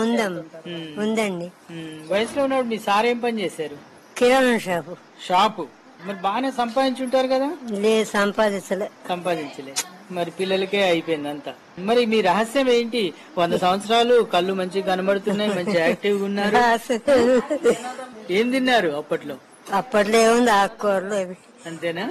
ఉందమ్మ ఉమ్. ఉందండి ఉమ్, వయసులో ఉన్నప్పుడు మీ సార్ ఏం పని చేశారు కిరాణా షాపు షాపు మరి బాగానే సంపాదించుంటారు కదా లేదు సంపాదించలే సంపాదించలే మరి పిల్లలకే అయిపోయింది అంతా మరి మీ రహస్యం ఏంటి వంద సంవత్సరాలు కళ్ళు మంచిగా కనబడుతున్నాయి మంచి యాక్టివ్ గా ఉన్నారు ఏం తిన్నారు అప్పట్లో అప్పట్లో ఏముంది ఆకుకూరలు అవి అంతేనా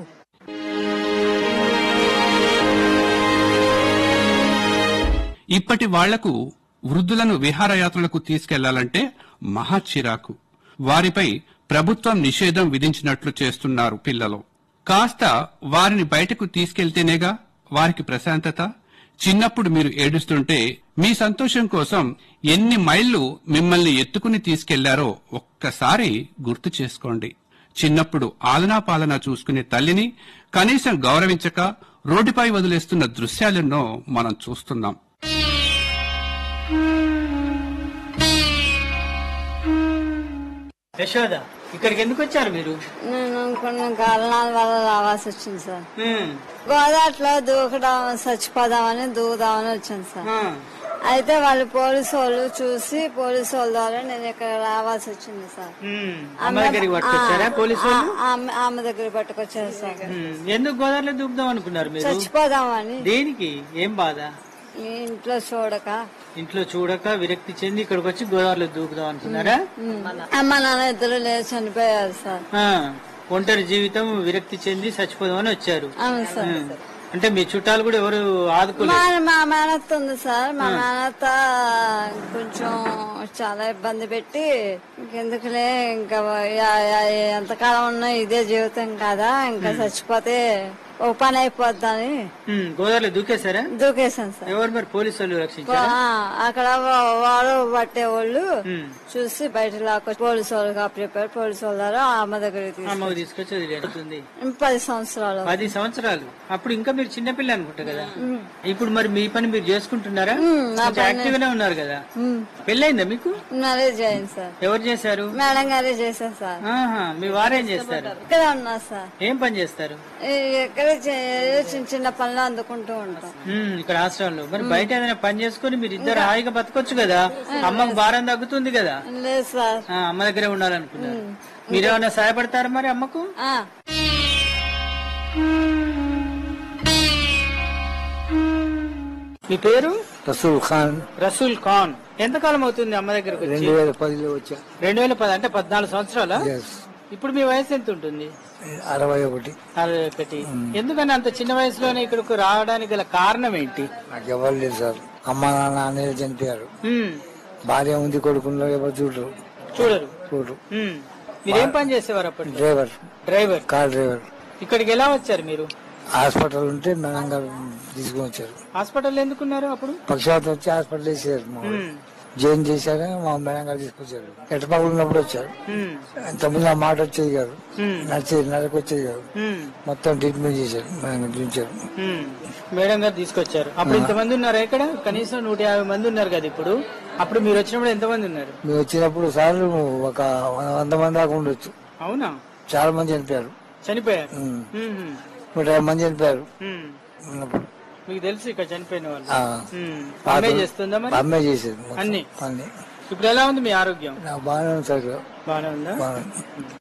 ఇప్పటి వాళ్లకు వృద్ధులను విహారయాత్రలకు తీసుకెళ్లాలంటే మహా చిరాకు వారిపై ప్రభుత్వం నిషేధం విధించినట్లు చేస్తున్నారు పిల్లలు కాస్త వారిని బయటకు తీసుకెళ్తేనేగా వారికి ప్రశాంతత చిన్నప్పుడు మీరు ఏడుస్తుంటే మీ సంతోషం కోసం ఎన్ని మైళ్లు మిమ్మల్ని ఎత్తుకుని తీసుకెళ్లారో ఒక్కసారి గుర్తు చేసుకోండి చిన్నప్పుడు ఆలనా పాలనా చూసుకునే తల్లిని కనీసం గౌరవించక రోడ్డుపై వదిలేస్తున్న దృశ్యాలెన్నో మనం చూస్తున్నాం యశోద ఇక్కడికి ఎందుకు వచ్చారు మీరు నేను కొన్ని కారణాల వల్ల రావాల్సి వచ్చింది సార్ ఉమ్, గోదాట్లో దూకడం చచ్చిపోదామని దూకుదామని వచ్చాను సార్ ఆ, అయితే వాళ్ళు పోలీసు వాళ్ళు చూసి పోలీసు వాళ్ళ ద్వారా నేను ఇక్కడ రావాల్సి వచ్చింది సార్ ఉమ్. అమ్మ దగ్గరికి పట్టుకొచ్చారా పోలీసు వాళ్ళు ఆ- ఆమె ఆమె దగ్గర పట్టుకొచ్చారు సార్ ఉమ్, ఎందుకు గోదావరిలో దూకుదాం అనుకున్నారు మీరు చచ్చిపోదామని దేనికి ఏం బాధ మీ ఇంట్లో చూడక ఇంట్లో చూడక విరక్తి చెంది ఇక్కడికి వచ్చి గోదావరిలో దూకుదాం అనుకున్నారా ఉమ్. అమ్మ నాన్న ఇద్దరు లేదు చనిపోయారు సార్ ఆ, ఒంటరి జీవితం విరక్తి చెంది చచ్చిపోదామని వచ్చారు అవును సార్ ఉమ్. అంటే మీ చుట్టాలు కూడా ఎవరు ఆదుకోలేదు మా మా మేనత్త ఉంది సార్ మా మేనత్త కొంచెం చాలా ఇబ్బంది పెట్టి ఇంకెందుకులే ఇంకా యా- యా- ఎంతకాలం ఉన్నా ఇదే జీవితం కదా ఇంకా చచ్చిపోతే ఓ పని అయిపోద్దని ఉమ్, గోదావరిలో దూకేశారా దూకేశాను సార్ ఎవరు మరి పోలీసు వాళ్ళు రక్షించారా ఆ, అక్కడ వా- వాడు పట్టే వాళ్ళు ఉమ్. చూసి బయట లాక్కొచ్చి పోలీసు వాళ్ళకి అప్పచెప్పారు పోలీసు వాళ్ళ ద్వారా అమ్మ దగ్గరికి తీసుకు అమ్మకు తీసుకొచ్చి వదిలేస్తుంది పది సంవత్సరాలు పది సంవత్సరాలు అప్పుడు ఇంకా మీరు చిన్నపిల్ల అనుకుంటా కదా ఇప్పుడు మరి మీ పని మీరు చేసుకుంటున్నారా కొంచెం యాక్టివ్ గానే ఉన్నారు కదా పెళ్ళైందా మీకు మ్యారేజ్ అయింది సార్ ఎవరు చేశారు మేడం గారే చేశాను సార్ ఆహా మీ వారేం చేస్తారు ఇక్కడ ఉన్నా సార్ ఏం పని చేస్తారు ఈ- ఎక్కడ చే- ఏదో చిన్న చిన్న పనులు అందుకుంటూ ఉంటాం ఉమ్, ఇక్కడ హాస్టల్లో మరి బయట ఏదైనా పని చేసుకుని మీరు ఇద్దరు హాయిగా బతకొచ్చు కదా అమ్మకు భారం తగ్గుతుంది కదా లేదు సార్ ఆ, అమ్మ దగ్గరే ఉండాలనుకున్నారు మీరేమన్నా సహాయపడతారా మరి అమ్మకు ఆ, మీ పేరు రసూల్ ఖాన్ రసూల్ ఖాన్ ఎంతకాలం అవుతుంది అమ్మ దగ్గరకు వచ్చి రెండు వేల పదిలో వచ్చా రెండు వేల పది అంటే పద్నాలుగు సంవత్సరాల ఎస్ ఇప్పుడు మీ వయసు ఎంత ఉంటుంది అరవై ఒకటి అరవై ఒకటి ఎందుకని అంత చిన్న వయసులోనే ఇక్కడికి రావడానికి గల కారణం ఏంటి నాకు ఎవరు లేదు సార్ అమ్మ నాన్న అనేది చనిపోయారు ఉమ్, భార్య ఉంది కొడుకుల్లో ఎవరు చూడరు చూడరు చూడరు ఉమ్, మీరేం పని చేసేవారు అప్పట్లో డ్రైవర్ డ్రైవర్ కార్ డ్రైవర్ ఇక్కడికి ఎలా వచ్చారు మీరు హాస్పిటల్ ఉంటే మేడం గారు తీసుకుని వచ్చారు హాస్పిటల్ ఎందుకున్నారు అప్పుడు పక్షవాత వచ్చి హాస్పిటల్ వేసారు మా వాళ్ళు. ఉమ్, జాయిన్ చేశాక మా మేడం గారు తీసుకొచ్చారు ఎట్టపాకులు ఉన్నప్పుడు వచ్చారు ఉమ్, ఇంతకుముందు ఆ మాట వచ్చేది కాదు ఉమ్, నచ్చేది నెలకు వచ్చేది కాదు ఉమ్, మొత్తం ట్రీట్మెంట్ చేశారు మేడం గారు చూపించారు ఉమ్. మేడం గారు తీసుకొచ్చారు అప్పుడు ఇంతమంది ఉన్నారా ఇక్కడ కనీసం నూట యాభై మంది ఉన్నారు కదా ఇప్పుడు అప్పుడు మీరు వచ్చినప్పుడు ఎంతమంది ఉన్నారు మేము వచ్చినప్పుడు సార్లు ఒక వంద మంది దాకా ఉండొచ్చు అవునా చాలా మంది చనిపోయారు చనిపోయారు ఉమ్. ఉమ్, నూట యాభై మంది చనిపోయారు ఉమ్. ఉన్నప్పుడు మీకు తెలుసు ఇక్కడ చనిపోయిన వాళ్ళు ఆ. ఉమ్. అమ్మే చేస్తుందా మరి అమ్మే చేసేది మొత్తం. అన్ని అన్ని ఇప్పుడు ఎలా ఉంది మీ ఆరోగ్యం నాకు బాగానే ఉంది సార్ బాగానే ఉందా బాగానే ఉంది.